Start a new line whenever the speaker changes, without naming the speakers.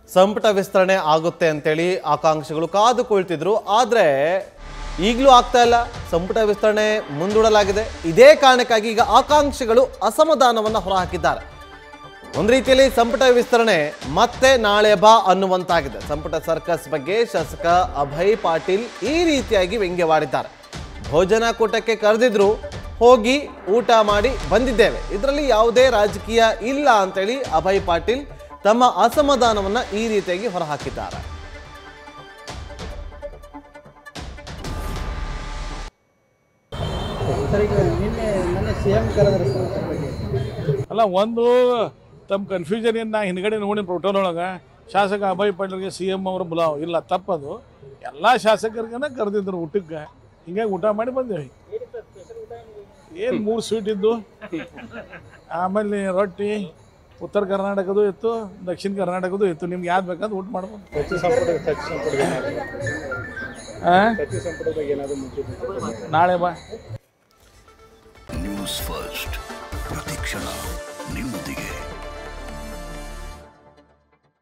ಸಂಪುಟ ವಿಸ್ತರಣೆ ಆಗುತ್ತೆ ಅಂತೇಳಿ ಆಕಾಂಕ್ಷಿಗಳು ಕಾದು ಕುಳಿತಿದ್ರು ಆದರೆ ಈಗಲೂ ಆಗ್ತಾ ಇಲ್ಲ ಸಂಪುಟ ವಿಸ್ತರಣೆ ಮುಂದೂಡಲಾಗಿದೆ ಇದೇ ಕಾರಣಕ್ಕಾಗಿ ಈಗ ಆಕಾಂಕ್ಷಿಗಳು ಅಸಮಾಧಾನವನ್ನು ಹೊರಹಾಕಿದ್ದಾರೆ ಒಂದು ರೀತಿಯಲ್ಲಿ ಸಂಪುಟ ವಿಸ್ತರಣೆ ಮತ್ತೆ ನಾಳೆ ಬಾ ಅನ್ನುವಂತಾಗಿದೆ ಸಂಪುಟ ಸರ್ಕಸ್ ಬಗ್ಗೆ ಶಾಸಕ ಅಭಯ್ ಪಾಟೀಲ್ ಈ ರೀತಿಯಾಗಿ ವ್ಯಂಗ್ಯವಾಡಿದ್ದಾರೆ ಭೋಜನ ಕೂಟಕ್ಕೆ ಕರೆದಿದ್ರು ಹೋಗಿ ಊಟ ಮಾಡಿ ಬಂದಿದ್ದೇವೆ ಇದರಲ್ಲಿ ಯಾವುದೇ ರಾಜಕೀಯ ಇಲ್ಲ ಅಂತೇಳಿ ಅಭಯ್ ಪಾಟೀಲ್ ತಮ್ಮ ಅಸಮಾಧಾನವನ್ನ ಈ ರೀತಿಯಾಗಿ ಹೊರಹಾಕಿದ್ದಾರೆ
ಸರ್ ಈಗ ನಿನ್ನೆ ಮೊನ್ನೆ ಸಿ ಎಂ ಕರೆದ್ರೆ ಸರ್ ಅದ್ರ ಬಗ್ಗೆ
ಅಲ್ಲ ಒಂದು ತಮ್ಮ ಕನ್ಫ್ಯೂಷನ್ ಏನು ನಾ ಹಿಂದ್ಗಡೆ ನೋಡಿನ ಪ್ರೋಟೋಲ್ ಒಳಗೆ ಶಾಸಕ ಅಭಯ್ ಪಾಟೀಲ್ಗೆ ಸಿ ಎಮ್ ಅವರು ಬುಲಾವ್ ಇಲ್ಲ ತಪ್ಪದು ಎಲ್ಲ ಶಾಸಕರಿಗನ ಕರೆದಿದ್ರು ಊಟಕ್ಕೆ ಹಿಂಗಾಗಿ ಊಟ ಮಾಡಿ ಬಂದೇವಿ ಏನು ಮೂರು ಸ್ವೀಟ್ ಇದ್ದು ಆಮೇಲೆ ರೊಟ್ಟಿ ಉತ್ತರ ಕರ್ನಾಟಕದ್ದು ಇತ್ತು ದಕ್ಷಿಣ ಕರ್ನಾಟಕದ್ದು ಇತ್ತು ನಿಮ್ಗೆ ಯಾವ್ದು ಬೇಕಾದ್ರೆ ಊಟ ಮಾಡ್ಬೋದು
ಸಚಿವ ಸಂಪುಟ ಸಚಿವ ಸಂಪುಟ
ಆ?
ಸಚಿವ ಸಂಪುಟದಾಗ ಏನಾದರೂ ಮುಂಚೆ
ನಾಳೆ ಬಾ
ನ್ಯೂಸ್ ಫಸ್ಟ್ ಪ್ರತಿಕ್ಷಣ ನಿಮ್ಮೊಂದಿಗೆ